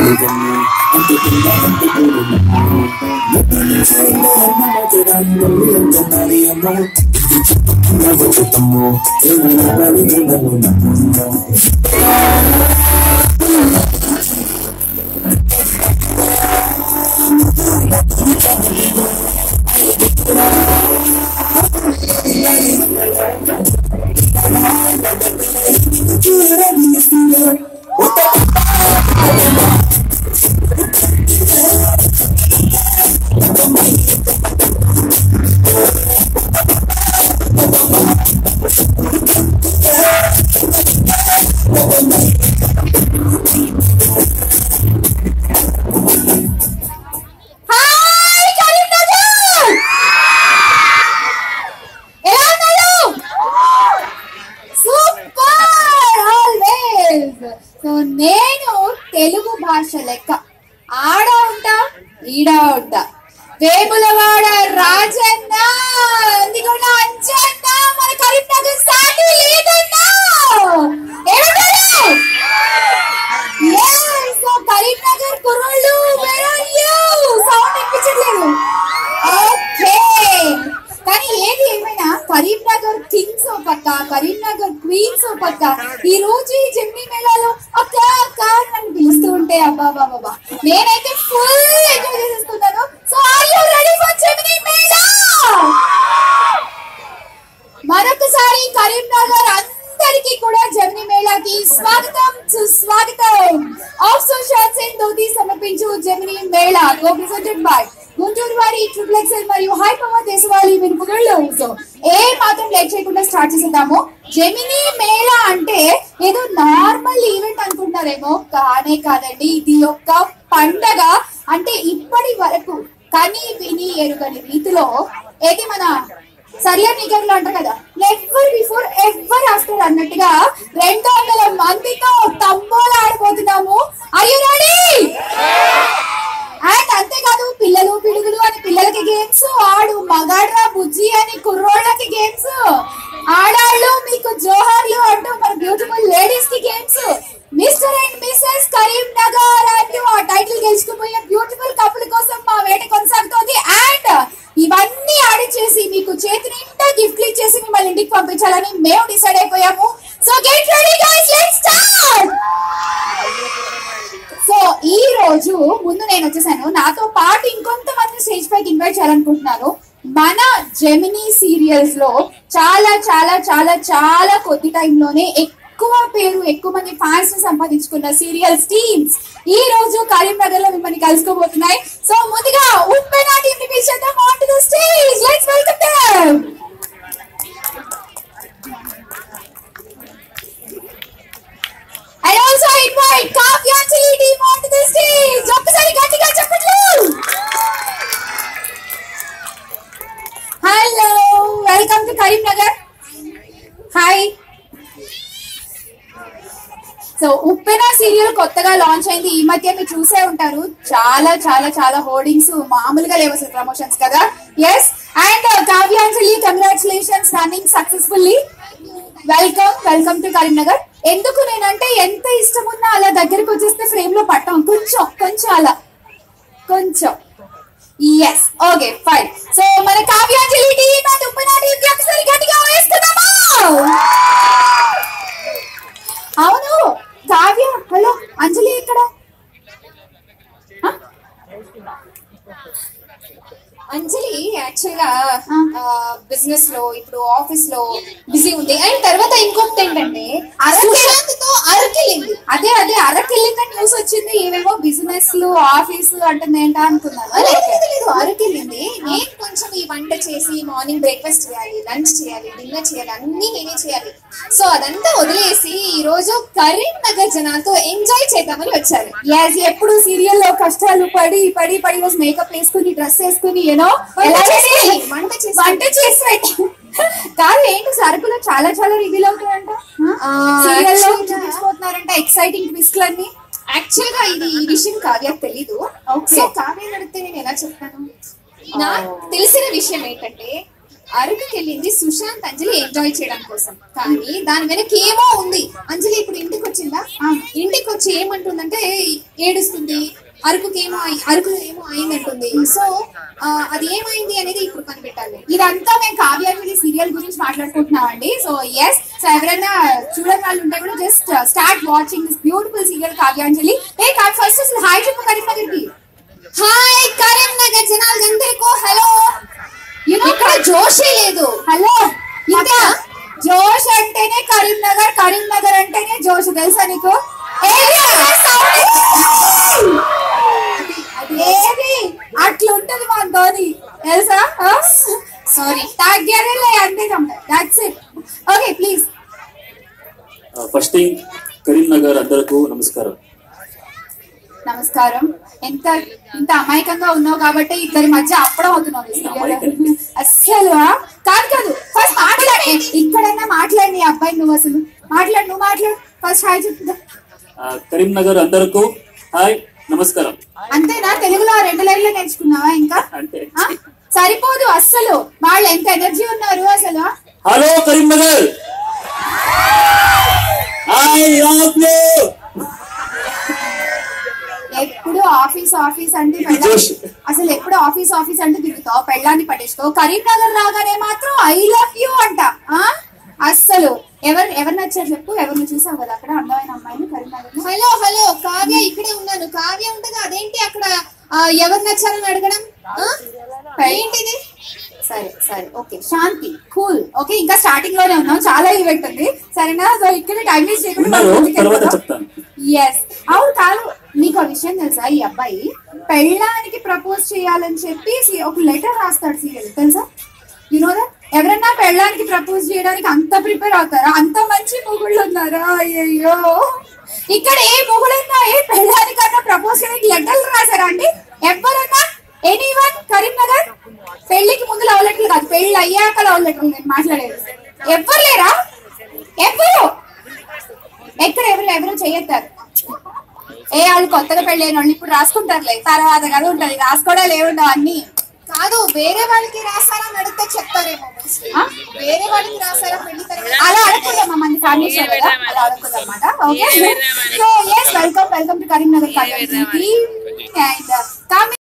Hi Karimnagar ఎలా ఉన్నారు super always so నేను తెలుగు భాష లెక్క ఆడ ఉంటా ఈడ ఉంటా వేములవాడ రాజన్న దిగుండ అంజన్న మన కరీంనగర్ సాటి లేదన్నా ఏమంటారు Yes, so కరీంనగర్ కుర్రోళ్ళు where are you? సౌండ్ వినిపించట్లేదు ఓకే కానీ ఏది ఏమైనా కరీంనగర్ కింగ్స్ ఓ పక్క కరీంనగర్ క్వీన్స్ ఓ పక్క ఈ రోజు ఈ జమ్మి మేళాలో అక్క అక్క అని నన్ను పిలుస్తూ ఉంటే అబ్బా బాబా బాబా నేనైతే ఫుల్ ఎంజాయ్ చేసేస్తున్నాను so are you ready for Gemini mela మరొకసారి కరీంనగర్ అందరికీ కూడా జర్నీ మేళాకి స్వాగతం సుస్వాగతం ఆఫ్సో షార్ట్స్ అండ్ ధోతి సమర్పించు journey mela co presented by Guntur వారి ట్రిప్లెక్సెల్ మరియు హై పవర్ దేశవాళీ వినుపుగళ్ళు సో ఏ మాత్రం లేట్ చేయకుండా స్టార్ట్ చేసేద్దాము జెమిని మేళా అంటే ఏదో నార్మల్ ఈవెంట్ అనుకుంటారేమో కానే కాదండి ఇది ఒక పండగ అంటే ఇప్పటి వరకు కని విని ఎరుగని రీతిలో ఏది మన సరియా నిగర్లు అంటారు కదా నెవర్ బిఫోర్ ఎవర్ ఆఫ్టర్ అన్నట్టుగా రెండు వందల మందితో తంబోలా ఆడిపోతున్నాము అయ్యో రెడీ అండ్ అంతేకాదు పిల్లలు పిడుగులు అని పిల్లలకి గేమ్స్ ఆడు మగాడ్రా బుజ్జి అని కుర్రోళ్ళకి గేమ్స్ ఆడాళ్ళు మీకు జోహార్లు అంటూ మన బ్యూటిఫుల్ లేడీస్ కి games mister and missus Karimnagar అంటూ ఆ టైటిల్ గెలుచుకుపోయే బ్యూటిఫుల్ కపుల్ కోసం మా వేట కొనసాగుతోంది అండ్ ఇవన్నీ ఆడిచేసి మీకు చేతి నిండా గిఫ్ట్లు ఇచ్చేసి మిమ్మల్ని ఇంటికి పంపించాలని మేము డిసైడ్ అయిపోయాము so get ready guys let's start so ఈ రోజు ముందు నేను వచ్చేసాను నాతో పాటు ఇంకొంతమంది స్టేజ్ పైకి ఇన్వైట్ చేయాలనుకుంటున్నాను మన జెమినీ సీరియల్స్ లో చాలా చాలా చాలా చాలా కొద్ది టైంలోనే ఎక్కువ పేరు ఎక్కువ మంది ఫ్యాన్స్ సంపాదించుకున్న సీరియల్స్ టీమ్స్ ఈ రోజు కరీంనగర్ లో మిమ్మల్ని కలుసుకోబోతున్నాయి సో ముందుగా ఉప్పెన టీమ్ ని పిలిచేద్దాం on to the stage let's welcome them And also invite Kavyanjali team onto the stage. ఒక్కసారి గట్టిగా చెప్పట్లు hello welcome to Karimnagar hi so Uppena serial కొత్తగా లాంచ్ అయింది ఈ మధ్య మీరు చూసే ఉంటారు చాలా చాలా చాలా హోర్డింగ్స్ మామూలుగా లేవు అసలు ప్రమోషన్స్ కదా yes and Kavyanjali congratulations running successfully welcome welcome to Karimnagar ఎందుకు నేనంటే ఎంత ఇష్టం ఉన్నా అలా దగ్గరికి వచ్చేస్తే ఫ్రేమ్ లో పట్టాం కొంచెం కొంచెం అలా కొంచెం ఎస్ ఓకే ఫైన్ సో మన Kavyanjali team and Uppena team కి ఒకసారి గట్టిగా వేస్తున్నామా అవును కావ్య హలో అంజలి ఎక్కడ ఆ? అంజలి యాక్చువల్ గా బిజినెస్ లో ఇప్పుడు ఆఫీస్ లో బిజీ ఉంది అండ్ తర్వాత ఇంకొకటి ఏంటంటే సుశాంత్ తో అరకెళ్ళింది అదే అదే అరకెళ్ళిందని న్యూస్ వచ్చింది ఏవేవో బిజినెస్ లు ఆఫీసు అంటుంది ఏంటా అనుకున్నాను లేదు, లేదు, లేదు అరకెళ్ళింది నేను కొంచెం ఈ వంట చేసి మార్నింగ్ బ్రేక్ఫాస్ట్ చేయాలి లంచ్ చేయాలి డిన్నర్ చేయాలి అన్ని నేనే చేయాలి సో అదంతా వదిలేసి ఈ రోజు కరీంనగర్ జనాలతో ఎంజాయ్ చేద్దామని వచ్చారు యాజ్ ఎప్పుడు సీరియల్ లో కష్టాలు పడి పడి పడి రోజు మేకప్ వేసుకుని డ్రెస్ వేసుకుని యూనో వంట చేసుకొని, వంట చేసుకొని. వంట చేసి పెట్టి కాదు ఏంటి సరుకులు చాలా చాలా రివీల్ అవుతాయంట ఆ, సీరియల్ లో actually గా- చూపించబోతున్నారంట ఎక్సైటింగ్ ట్విస్ట్లు అన్ని యాక్చువల్ గా ఇది ఈ విషయం కావ్యకు తెలీదు Okay. సో కావ్యని అడిగితే నేను ఎలా చెప్తాను నాకు తెలిసిన విషయం ఏంటంటే అరకుకి వెళ్ళింది సుశాంత్ అంజలి ఎంజాయ్ చేయడం కోసం కానీ దాని వెనక ఏమో ఉంది అంజలి ఇప్పుడు ఇంటికి వచ్చిందా ఆ, ఇంటికి వచ్చి ఏమంటుందంటే ఏడుస్తుంది అరకుకి ఏమో అయి- అరకు ఏమో అయిందంటుంది సో ఆ, అది ఏమైంది అనేది ఇప్పుడు కనిపెట్టాలి ఇదంతా మేము కావ్యాంజలి సీరియల్ గురించి మాట్లాడుకుంటున్నామండి సో ఎస్ సో ఎవరైనా చూడని వాళ్ళు ఉంటే కూడా just start watching this beautiful serial Kavyanjali ఏ కాదు ఫస్ట్ అసలు హాయ్ చెప్పు కరీంనగర్కి హాయ్ కరీంనగర్ జనాలందరికీ హలో ఇక్కడ జోషే లేదు హలో ఇంకా? జోష్ అంటేనే కరీంనగర్ కరీంనగర్ అంటేనే జోష్ తెలుసా నీకు ఏది అదే sound? ఏది అట్లా ఉంటది మా ధోని తెలుసా సారీ తగ్గేదేలే అంతే that's it okay please first thing Karimnagar అందరకు నమస్కారం నమస్కారం ఎంత ఇంత అమాయకంగా ఉన్నావు కాబట్టి ఇద్దరి మధ్య అప్పడం అవుతున్నావు ఈ serial. అమాయకం. అస్సలు ఆ? కాదు కాదు ఫస్ట్ మాట్లాడే ఇక్కడైనా మాట్లాడి నీ అబ్బాయి నువ్వు అసలు మాట్లాడు నువ్వు మాట్లాడు ఫస్ట్ హాయ్ చెప్తా ఆ, కరీంనగర్ అందరకు హాయ్ నమస్కారం అంతేనా తెలుగులో ఆ రెండు లైన్లు నేర్చుకున్నావా ఇంకా అంటే ఆ? సరిపోదు అస్సలు వాళ్ళు ఎంత ఎనర్జీ ఉన్నారు అసలు hello Karimnagar hi love you ఎప్పుడు ఆఫీస్ ఆఫీస్ అంటే పెళ్ళాం- జోష్. అసలు ఎప్పుడు ఆఫీస్ ఆఫీస్ అంటే తిరుగుతావు పెళ్ళాన్ని పట్టించుకో కరీంనగర్ రాగానే మాత్రం ఐ లవ్ యూ అంట ఆ? అస్సలు ఎవరు ఎవరు నచ్చారు చెప్పు ఎవరిని చూసావు కదా అక్కడ అందమైన అమ్మాయిని కరీంనగర్ లో హలో హలో కావ్య ఇక్కడే ఉన్నాను కావ్య ఉంటది అదేంటి అక్కడ ఆ, ఎవరు నచ్చారని అడగడం ఆ? ఏంటిది సరే సరే ఓకే శాంతి కూల్ ఓకే ఇంకా స్టార్టింగ్ లోనే ఉన్నాం చాలా ఈవెంట్ ఉంది సరేనా సో ఇక్కడ టైం వేస్ట్ ఉన్నారు తర్వాత చెప్తాను ఎస్ అవును కాదు నీకు ఒక విషయం తెలుసా ఈ అబ్బాయి పెళ్ళానికి ప్రపోజ్ చేయాలని చెప్పి సి- ఒక లెటర్ రాస్తాడు సీరియల్ తెలుసా యు నో దట్ ఎవరన్నా పెళ్ళానికి ప్రపోజ్ చేయడానికి అంత ప్రిపేర్ అవుతారా అంత మంచి మొగుళ్ళు ఉన్నారా అయ్యయ్యో ఇక్కడ ఏ మొగుడైనా ఏ పెళ్ళానికన్నా ప్రపోజ్ చేయడానికి లెటర్లు రాసారా అండి ఎవరన్నా ఎనీవన్ కరీంనగర్ పెళ్లికి ముందు లవ్ లెటర్లు కాదు పెళ్లి అయ్యాక లవ్ లెటర్లు నేను మాట్లాడేది ఎవ్వరు లేరా ఎవ్వరు ఎక్కడ ఎవరు ఎవరు చెయ్యొద్దారు ఏ వాళ్ళు కొత్తగా పెళ్ళైన వాళ్ళు ఇప్పుడు రాసుకుంటారులే తర్వాత కదా ఉంటది రాసుకోవడాలు ఏముండవు అన్ని కాదు వేరే వాళ్ళకి రాసారా అని అడిగితే చెప్తారేమో mostly. ఆ? వేరే వాళ్ళకి రాసారా పెళ్లి తర్వాత అలా అడగకూడదు మంది ఫ్యామిలీ షో కదా అలా అడగకూడదు అనమాట okay so yes welcome welcome to Karimnagar and